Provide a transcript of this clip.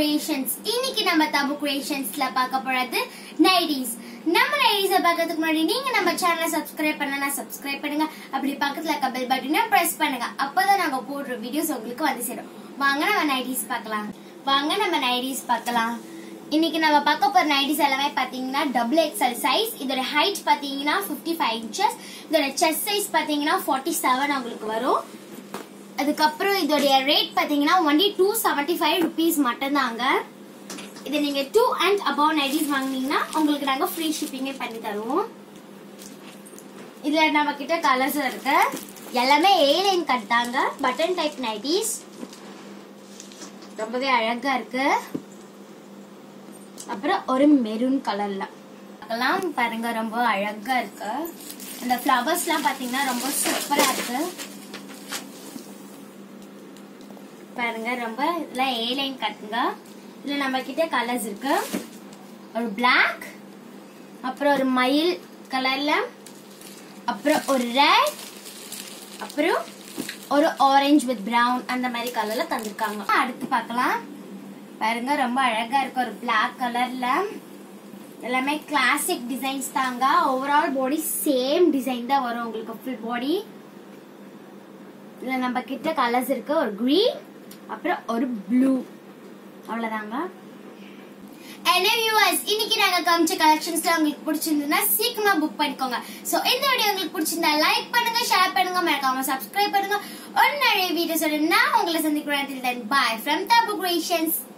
creations இன்னைக்கு நம்ம தபு கிரியேஷன்ஸ்ல பார்க்க போறது நைடிஸ் நம்ம நைடிஸ பார்க்கறதுக்கு முன்னாடி நீங்க நம்ம சேனலை சப்ஸ்கிரைப் பண்ணலனா சப்ஸ்கிரைப் பண்ணுங்க அப்படி பக்கத்துல இருக்க பெல் பட்டனை பிரஸ் பண்ணுங்க அப்பதான் நாங்க போடுற வீடியோஸ் உங்களுக்கு வந்து சேரும் வாங்க நம்ம நைடிஸ் பார்க்கலாம் வாங்க நம்ம நைடிஸ் பார்க்கலாம் இன்னைக்கு நம்ம பார்க்க போற நைடிஸ் எல்லாமே பாத்தீங்கன்னா டபுள் எக்ஸ்எல் சைஸ் இதோட ஹைட் பாத்தீங்கன்னா 55 ஃபைவ் இன்ச்சஸ் இதோட செஸ்ட் சைஸ் பாத்தீங்கன்னா 47 செவன் உங்களுக்கு வரும் அதுக்கப்புறம் இதோடைய ரேட் பாத்தீங்கன்னா only two seventy five rupees மட்டும்தாங்க இது நீங்க டூ அண்ட் அபவ் நைட்டிஸ் வாங்குனீங்கன்னா உங்களுக்கு நாங்க ஃப்ரீ ஷிப்பிங்கே பண்ணி தருவோம் இதுல நம்ம கிட்ட கலர்ஸ் இருக்கு எல்லாமே ஏ லைன் கட் தாங்க பட்டன் டைப் நைட்டிஸ் ரொம்பவே அழகா இருக்கு அப்புறம் ஒரு மெரூன் கலர்ல பார்க்கலாம் பாருங்க ரொம்ப அழகா இருக்கு அந்த ஃப்ளவர்ஸ்லாம் பாத்தீங்கன்னா ரொம்ப சூப்பரா இருக்கு பாருங்க ரொம்ப இதுல ஏ லைன் கட்டுங்க இதுல நம்ம கிட்ட கலர்ஸ் இருக்கு ஒரு பிளாக் அப்புறம் ஒரு மயில் கலர்ல அப்புறம் ஒரு ரெட் அப்புறம் ஒரு ஆரஞ்சு வித் பிரவுன் அந்த மாதிரி கலர்ல தந்திருக்காங்க அடுத்து பார்க்கலாம் பாருங்க ரொம்ப அழகா இருக்கு ஒரு பிளாக் கலர்ல எல்லாமே கிளாசிக் டிசைன்ஸ் தாங்க ஓவரால் பாடி சேம் டிசைன் தான் வரும் உங்களுக்கு ஃபுல் பாடி இதுல நம்ம கிட்ட கலர்ஸ் இருக்கு ஒரு green அப்புறம் ஒரு ப்ளூ அவ்வளவுதாங்க என்ன வியூவர்ஸ் இன்னைக்கு நாங்க காமிச்ச கலெக்ஷன்ஸ்ல உங்களுக்கு பிடிச்சிருந்ததுன்னா சீக்கிரமா புக் பண்ணிக்கோங்க சோ இந்த வீடியோ உங்களுக்கு பிடிச்சிருந்தா லைக் பண்ணுங்க ஷேர் பண்ணுங்க மறக்காம சப்ஸ்கிரைப் பண்ணுங்க ஒரு நிறைய வீடியோஸோட நான் உங்களை சந்திக்கிறேன் பாய் ஃப்ரம் தபு கிரியேஷன்ஸ்